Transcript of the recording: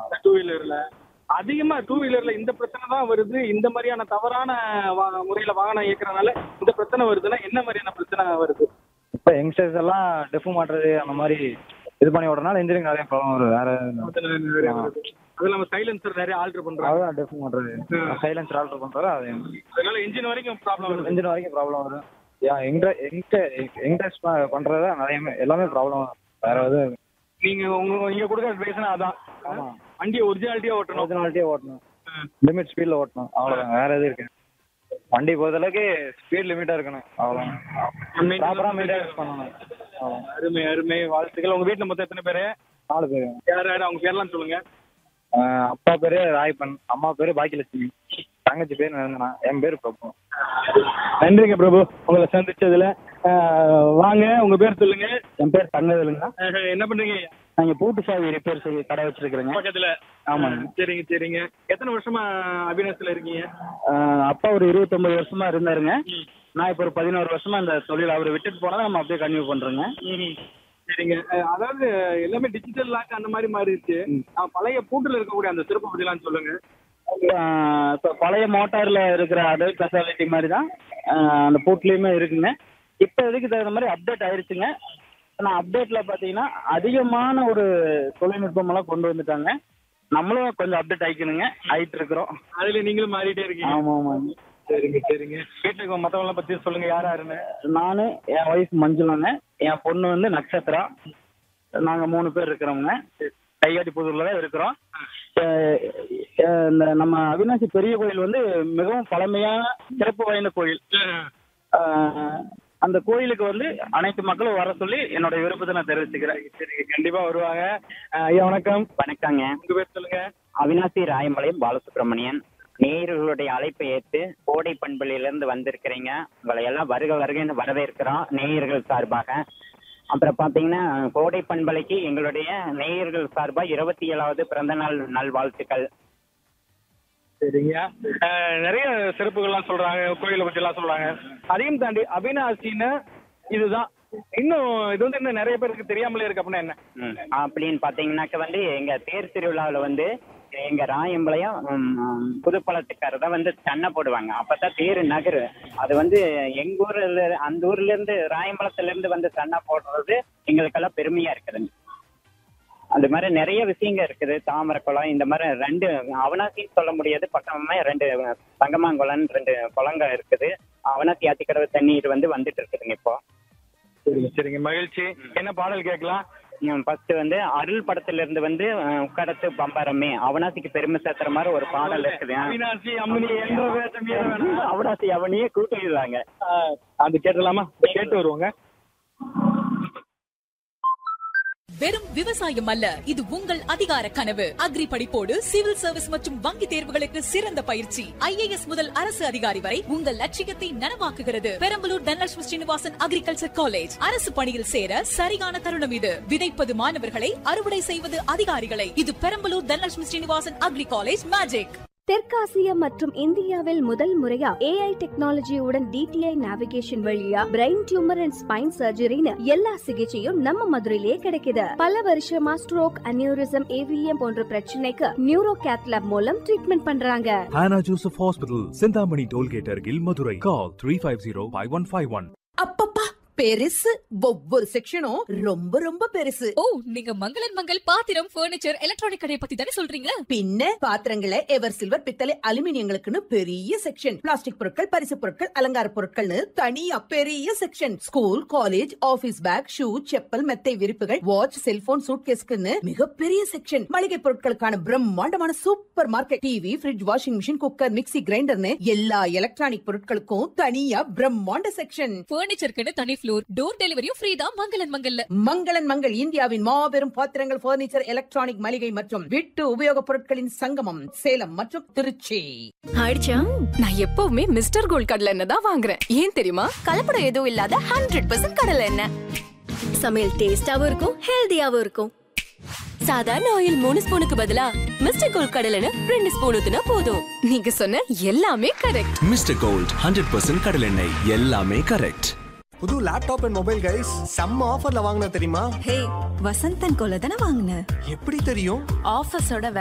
Two வீலர்ல அதிகமா two வீலர்ல இந்த பிரச்சனை தான் வருது இந்த மாதிரியான தவறான வா- முறையில வாகனம் இயக்குறதுனால இந்த பிரச்சனை வருதுன்னா என்ன மாதிரியான பிரச்சனை வருது இப்போ யங்ஸ்டர்ஸ் எல்லாம் டெஃப் மாட்டுறது அந்த மாதிரி இது பண்ணி விடுறதுனால இன்ஜினியரிங் நிறைய ப்ராப்ளம் வரும் வேற நிறைய வருது. அது இல்லாம சைலன்சர் நிறைய ஆல்டர் பண்றாங்க அதுதான் டெஃப் மாட்டுறது சைலன்சர் ஆல்டர் பண்ணுறது அது அதனால இன்ஜின் வரைக்கும் ப்ராப்ளம் வருது இன்ஜின் வரைக்கும் ப்ராப்ளம் வரும் எங்க எங்க யங்ஸ்டர்ஸ் பண்றது நிறைய எல்லாமே ப்ராப்ளம் வரும் வேற எதுவும் நீங்க உங்க நீங்க கொடுக்குற பேசினா அதான் ஆமா. வண்டியை ஒரிஜினாலிட்டியா ஓட்டணும் ஒரிஜினாலிட்டியே ஓட்டணும் லிமிட் ஸ்பீடில் ஓட்டணும் அவ்வளோதான் வேற எதுவும் இருக்கு வண்டி பொறுத்தளவுக்கு ஸ்பீட் லிமிட்டாக இருக்கணும் அவ்வளோதான் ப்ராப்பராக மெயின்டைன்ஸ் பண்ணணும் அவ்வளோதான் அருமை அருமை வாழ்த்துக்கள் உங்க வீட்டுல மொத்தம் எத்தனை பேரு நாலு பேர் யார் யாரு அவங்க பேர்லாம் சொல்லுங்க ஆஹ் அப்பா பேரு ராயப்பன் அம்மா பேரு பாக்கியலட்சுமி தங்கச்சி பேர் நிரஞ்சனா என் பேரு பிரபு நன்றிங்க பிரபு உங்களை சந்திச்சதுல ஆஹ் வாங்க உங்க பேர் சொல்லுங்க என் பேர் தங்கவேலுங்க ஆஹ் என்ன பண்றீங்க நாங்கள் பூட்டு சாவி ரிப்பேர் செய்ய கடை வச்சிருக்கிறேங்க பக்கத்துல ஆமாங்க. சரிங்க சரிங்க எத்தனை வருஷமா அபிநயத்துல இருக்கீங்க ஆஹ் அப்பா ஒரு இருபத்தொன்பது வருஷமா இருந்தாருங்க நான் இப்போ ஒரு பதினோரு வருஷமா இந்த தொழில் அவர் விட்டுட்டு போனா நம்ம அப்படியே கன்டினியூ பண்றோங்க ம். சரிங்க அஹ் அதாவது எல்லாமே டிஜிட்டல் லாக் அந்த மாதிரி மாறிடுச்சு ஆஹ் பழைய பூட்டுல இருக்கக்கூடிய அந்த சிறப்பு பத்திலாம் சொல்லுங்க ஆஹ் இப்போ பழைய மோட்டார்ல இருக்கிற அதே ஸ்பெஷாலிட்டி மாதிரி தான் ஆஹ் அந்த பூட்லயுமே இருக்குங்க இப்போ இதுக்கு தகுந்த மாதிரி அப்டேட் ஆயிருச்சுங்க ஆனால் அப்டேட்ல பார்த்தீங்கன்னா அதிகமான ஒரு தொழில்நுட்பமெல்லாம் கொண்டு வந்துட்டாங்க நம்மளும் கொஞ்சம் அப்டேட் ஆயிக்கணுங்க ஆயிட்டு இருக்கிறோம் அதுல நீங்களும் மாறிட்டே இருக்கீங்க ஆமா ஆமாங்க சரிங்க சரிங்க வீட்டுக்கு மத்தவங்கள பத்தி சொல்லுங்க யார் யாருன்னு நான் என் ஒய்ஃப் மஞ்சுளாங்க என் பொண்ணு வந்து நட்சத்திரா நாங்கள் மூணு பேர் இருக்கிறோங்க கைகாட்டி புதூர்ல தான் இருக்கிறோம் அஹ் அஹ் இந்த நம்ம அவினாசி பெரிய கோயில் வந்து மிகவும் பழமையான சிறப்பு வாய்ந்த கோயில் அஹ் அந்த கோயிலுக்கு வந்து அனைத்து மக்களும் வர சொல்லி என்னோட விருப்பத்தை நான் தெரிவிச்சுக்கிறேன் சரிங்க கண்டிப்பா வருவாங்க அஹ் ஐயா வணக்கம் வணக்கங்க உங்க பேர் சொல்லுங்க அவினாசி ராயம்பாளையம் பாலசுப்ரமணியன் நேயர்களுடைய அழைப்பை ஏற்று கோடை பண்பலையிலிருந்து வந்திருக்கிறீங்க உங்களை எல்லாம் வருக வருகன்னு வரவேற்கிறோம் நேயர்கள் சார்பாக அப்புறம் பார்த்தீங்கன்னா கோடை பண்பலைக்கு எங்களுடைய நேயர்கள் சார்பாக இருபத்தி ஏழாவது பிறந்த நாள் நல்வாழ்த்துக்கள் சரிங்க அஹ் நிறைய சிறப்புகள்லாம் சொல்றாங்க கோயிலை பத்தி எல்லாம் சொல்றாங்க அதையும் தாண்டி அபினாசின்னு இதுதான் இன்னும் இது வந்து இன்னும் நிறைய பேருக்கு தெரியாமலே இருக்கு அப்படின்னா என்ன ம், அப்படின்னு பார்த்தீங்கன்னாக்க வந்து எங்க தேர் திருவிழாவில் வந்து எங்க ராயம்பாளையம் ம், ம், புதுப்பழத்துக்கார தான் வந்து சண்டை போடுவாங்க அப்பதான் தேர் நகரு அது வந்து எங்க ஊர்ல அந்த ஊர்ல இருந்து ராயம்பாளத்துல இருந்து வந்து சண்டை போடுறது எங்களுக்கெல்லாம் பெருமையா இருக்குதுங்க அந்த மாதிரி நிறைய விஷயங்க இருக்குது தாமரைக்குளம் இந்த மாதிரி ரெண்டு அவனாசின்னு சொல்ல முடியாது பக்கமே ரெண்டு தங்கமாங்குளம் ரெண்டு குளங்க இருக்குது அவனாசி ஆத்திக்கடவு தண்ணீர் வந்து வந்துட்டு இருக்குதுங்க இப்போ சரிங்க சரிங்க மகிழ்ச்சி என்ன பாடல் கேட்கலாம் ஃபர்ஸ்ட் வந்து அருள் படத்துல இருந்து வந்து அஹ், உக்கடத்து பம்பரமே அவனாசிக்கு பெருமை சேர்த்துற மாதிரி ஒரு பாடல் இருக்குது அவினாசி அம்மனி என்ற வேஷம் ஏற வேணாம். அவனாசி அவனையே கூட்டிடுவாங்க அஹ் அது கேட்டலாமா கேட்டு வருவோங்க வெறும் விவசாயம் அல்ல இது உங்கள் அதிகார கனவு அக்ரி படிப்போடு சிவில் சர்வீஸ் மற்றும் வங்கி தேர்வுகளுக்கு சிறந்த பயிற்சி ஐஏஎஸ் முதல் அரசு அதிகாரி வரை உங்கள் லட்சியத்தை நனவாக்குகிறது பெரம்பலூர் தனலட்சுமி ஸ்ரீனிவாசன் அக்ரிகல்ச்சர் காலேஜ் அரசு பணியில் சேர சரியான தருணம் இது விதைப்பது மாணவர்களை அறுவடை செய்வது அதிகாரிகளை இது Perambalur Dhanalakshmi Srinivasan agri college magic தெற்காசியா மற்றும் இந்தியாவில் முதல் முறையா ஏஐ டெக்னாலஜியுடன் டிடிஐ நேவிகேஷன் வழியா பிரெயின் டியூமர் அண்ட் ஸ்பைன் சர்ஜரின்னு எல்லா சிகிச்சையும் நம்ம மதுரையிலேயே கிடைக்குது பல வருஷமா ஸ்ட்ரோக் அனியூரிசம் ஏவிஎம் போன்ற பிரச்சனைக்கு நியூரோ கேத்லாப் மூலம் ட்ரீட்மெண்ட் பண்றாங்க Hannah Joseph Hospital, Sindhamani Tollgate Argil, Madurai. Call 350-5151. அப்பப்பா பெருசு ஒவ்வொரு செக்ஷனும் ரொம்ப ரொம்ப பெருசு ஓ நீங்க மங்களன் மங்கள் பாத்திரம் பர்னிச்சர் எலக்ட்ரானிக் கடையை பத்தி தானே சொல்றீங்க பின்ன பாத்திரங்களை எவர் சில்வர் பித்தளை அலுமினியங்களுக்குன்னு பெரிய செக்ஷன் பிளாஸ்டிக் பொருட்கள் பரிசு பொருட்கள் அலங்கார பொருட்கள்னு தனியா பெரிய section school college office bag shoe chappal மெத்தை விரிப்புகள் வாட்ச் செல்போன் சூட்கேஸ்க்குன்னு மிகப்பெரிய செக்ஷன் மளிகை பொருட்களுக்கான பிரம்மாண்டமான super market TV fridge washing machine cooker mixie கிரைண்டர்னு எல்லா எலக்ட்ரானிக் பொருட்களுக்கும் தனியா பிரம்மாண்ட செக்ஷன் பர்னிச்சருக்குன்னு தனி ஃப்ளோர் டோர் டெலிவரியும் ஃப்ரீ தான் மங்களன் மங்கல்ல மங்களன் மங்கள் இந்தியாவின் மாபெரும் பாத்திரங்கள் பர்னிச்சர் எலக்ட்ரானிக் மளிகை மற்றும் வீட்டு உபயோகப் பொருட்களின் சங்கமம் சேலம் மற்றும் திருச்சி ஆயிடுச்சா நான் எப்பவுமே மிஸ்டர் கோல்ட் கடலை எண்ணெய் தான் வாங்குறேன் ஏன் தெரியுமா கலப்படம் எதுவும் இல்லாத ஹண்ட்ரட் பர்சன்ட் கடலை எண்ணெய் சமையல் டேஸ்டாவும் இருக்கும் ஹெல்தியாவும் இருக்கும் சாதாரண ஆயில் மூணு ஸ்பூனுக்கு பதிலா மிஸ்டர் கோல்ட் கடலை எண்ணெய் ரெண்டு ஸ்பூன் ஊத்துனா போதும் நீங்க சொன்ன எல்லாமே correct mister gold hundred percent கடலெண்ணெய் எல்லாமே கரெக்ட் புது லேப்டாப் அண்ட் மொபைல் கைஸ் செம்ம ஆஃபர்ல வாங்கின தெரியுமா ஹே வசந்தன் கோல தானே வாங்கின எப்படி தெரியும் ஆஃபர்ஸோட